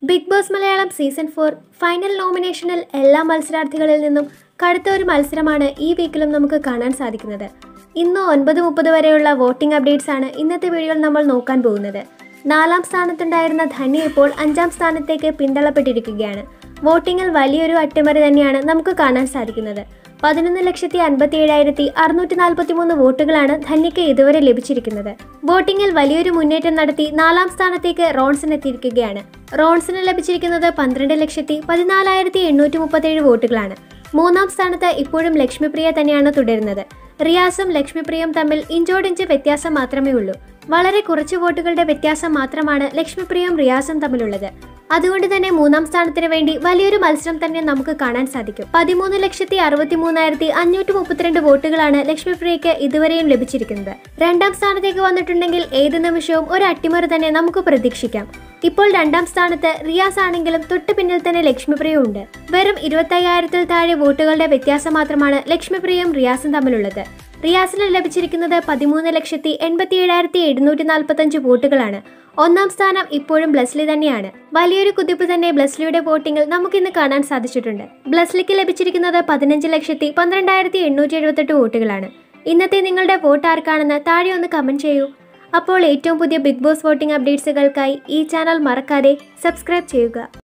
big Boss Malayalam season four final നോമിനേഷനിൽ എല്ലാ മത്സരാർത്ഥികളിൽ നിന്നും കടുത്ത ഒരു മത്സരമാണ് ഈ വീക്കിലും നമുക്ക് കാണാൻ സാധിക്കുന്നത് ഇന്ന് ഒൻപത് മുപ്പത് വരെയുള്ള വോട്ടിംഗ് അപ്ഡേറ്റ്സ് ആണ് ഇന്നത്തെ വീഡിയോയിൽ നമ്മൾ നോക്കാൻ പോകുന്നത് നാലാം സ്ഥാനത്തുണ്ടായിരുന്ന ധന്യ ഇപ്പോൾ അഞ്ചാം സ്ഥാനത്തേക്ക് പിന്തള്ളപ്പെട്ടിരിക്കുകയാണ് വോട്ടിങ്ങിൽ വലിയൊരു അട്ടിമറി തന്നെയാണ് നമുക്ക് കാണാൻ സാധിക്കുന്നത് പതിനൊന്ന് ലക്ഷത്തി അൻപത്തി ഏഴായിരത്തി അറുന്നൂറ്റി നാൽപ്പത്തി മൂന്ന് വോട്ടുകളാണ് ധന്യയ്ക്ക് ഇതുവരെ ലഭിച്ചിരിക്കുന്നത് വോട്ടിങ്ങിൽ വലിയൊരു മുന്നേറ്റം നടത്തി നാലാം സ്ഥാനത്തേക്ക് റോൺസൺ എത്തിയിരിക്കുകയാണ് റോൺസന് ലഭിച്ചിരിക്കുന്നത് പന്ത്രണ്ട് ലക്ഷത്തി പതിനാലായിരത്തി എണ്ണൂറ്റി മുപ്പത്തേഴ് വോട്ടുകളാണ് മൂന്നാം സ്ഥാനത്ത് ഇപ്പോഴും ലക്ഷ്മിപ്രിയ തന്നെയാണ് തുടരുന്നത് റിയാസും ലക്ഷ്മിപ്രിയയും തമ്മിൽ ഇഞ്ചോടിഞ്ച് വ്യത്യാസം മാത്രമേ ഉള്ളൂ വളരെ കുറച്ച് വോട്ടുകളുടെ വ്യത്യാസം മാത്രമാണ് ലക്ഷ്മിപ്രിയയും റിയാസും തമ്മിലുള്ളത് അതുകൊണ്ട് തന്നെ മൂന്നാം സ്ഥാനത്തിന് വേണ്ടി വലിയൊരു മത്സരം തന്നെ നമുക്ക് കാണാൻ സാധിക്കും പതിമൂന്ന് ലക്ഷത്തി അറുപത്തി മൂന്നായിരത്തി അഞ്ഞൂറ്റി മുപ്പത്തിരണ്ട് വോട്ടുകളാണ് ലക്ഷ്മിപ്രിയയ്ക്ക് ഇതുവരെയും ലഭിച്ചിരിക്കുന്നത് രണ്ടാം സ്ഥാനത്തേക്ക് വന്നിട്ടുണ്ടെങ്കിൽ ഏത് നിമിഷവും ഒരു അട്ടിമറി തന്നെ നമുക്ക് പ്രതീക്ഷിക്കാം ഇപ്പോൾ രണ്ടാം സ്ഥാനത്ത് റിയാസ് ആണെങ്കിലും തൊട്ടു പിന്നിൽ തന്നെ ലക്ഷ്മിപ്രിയ ഉണ്ട് വെറും ഇരുപത്തയ്യായിരത്തിൽ താഴെ വോട്ടുകളുടെ വ്യത്യാസം മാത്രമാണ് ലക്ഷ്മിപ്രിയയും റിയാസും തമ്മിലുള്ളത് റിയാസിന് ലഭിച്ചിരിക്കുന്നത് പതിമൂന്ന് ലക്ഷത്തി എൺപത്തി ഏഴായിരത്തി എഴുന്നൂറ്റി നാൽപ്പത്തഞ്ച് വോട്ടുകളാണ് ഒന്നാം സ്ഥാനം ഇപ്പോഴും ബ്ലസ്ലി തന്നെയാണ് വലിയൊരു കുതിപ്പ് തന്നെ ബ്ലസ്ലിയുടെ വോട്ടിങ്ങിൽ നമുക്കിന്ന് കാണാൻ സാധിച്ചിട്ടുണ്ട് ബ്ലസ്ലിക്ക് ലഭിച്ചിരിക്കുന്നത് പതിനഞ്ച് ലക്ഷത്തി പന്ത്രണ്ടായിരത്തി എണ്ണൂറ്റി എഴുപത്തെട്ട് വോട്ടുകളാണ് ഇന്നത്തെ നിങ്ങളുടെ വോട്ട് ആർക്കാണെന്ന് താഴെ ഒന്ന് കമന്റ് ചെയ്യൂ അപ്പോൾ ഏറ്റവും പുതിയ ബിഗ് ബോസ് വോട്ടിംഗ് അപ്ഡേറ്റ്സുകൾക്കായി ഈ ചാനൽ മറക്കാതെ സബ്സ്ക്രൈബ് ചെയ്യുക